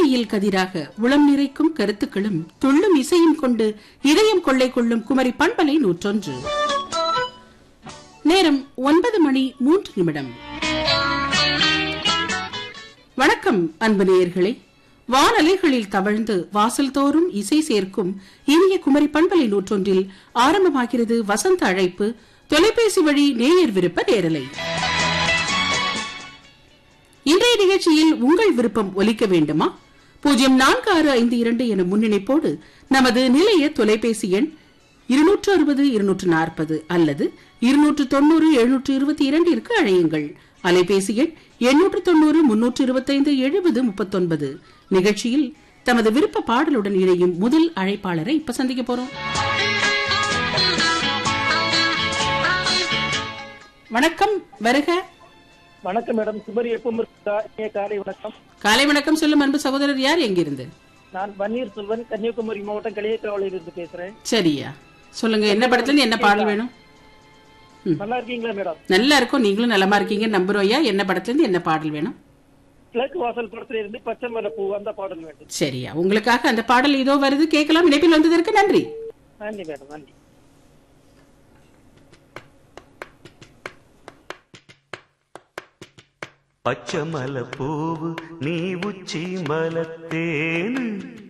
வெயில் கதிராக உளம் நிறைக்கும் கருத்துக்களும் துள்ளும் இசையும் கொண்டு இதயம் கொள்ளை கொள்ளும் குமரி பண்பலை நூற்றொன்று நேரம் ஒன்பது மணி மூன்று நிமிடம் வணக்கம் அன்பு நேயர்களே வானலைகளில் தவழ்ந்து வாசல் தோறும் இசை சேர்க்கும் இனிய குமரி பண்பலை நூற்றொன்றில் ஆரம்பமாகிறது வசந்த அழைப்பு தொலைபேசி வழி நேயர் விருப்ப நேரலை இன்றைய நிகழ்ச்சியில் உங்கள் விருப்பம் ஒலிக்க வேண்டுமா பூஜ்ஜியம் நான்கு ஆறு ஐந்து இரண்டு என முன்னிணைப்போடு நமது நிலைய தொலைபேசி எண் இருநூற்று அறுபது இருநூற்று நாற்பது அல்லது இருநூற்று தொண்ணூறு எழுநூற்று இருபத்தி இரண்டிற்கு அழையுங்கள் அலைபேசி எண் எண்ணூற்று தொண்ணூறு முன்னூற்று இருபத்தைந்து எழுபது முப்பத்தொன்பது நிகழ்ச்சியில் தமது விருப்ப பாடலுடன் இணையும் முதல் அழைப்பாளரை இப்ப சந்திக்க போறோம் வணக்கம் வருக வணக்கம் மேடம் குமரி எப்பவும் இருக்கா இனிய காலை வணக்கம் காலை வணக்கம் சொல்லும் அன்பு சகோதரர் யார் எங்கிருந்து நான் பன்னீர் செல்வன் கன்னியாகுமரி மாவட்டம் களியக்காவலில் இருந்து பேசுறேன் சரியா சொல்லுங்க என்ன படத்துல இருந்து என்ன பாடல் வேணும் நல்லா இருக்கீங்களா மேடம் நல்லா இருக்கும் நீங்களும் நலமா இருக்கீங்க நம்புறோம் ஐயா என்ன படத்துல இருந்து என்ன பாடல் வேணும் கிழக்கு வாசல் படத்துல இருந்து பச்சை மலை பூ அந்த பாடல் வேண்டும் சரியா உங்களுக்காக அந்த பாடல் இதோ வருது கேட்கலாம் இணைப்பில் வந்ததற்கு நன்றி நன்றி மேடம் நன்றி പച്ചമല പൂവ് നീ ഉച്ചി മലത്തേന്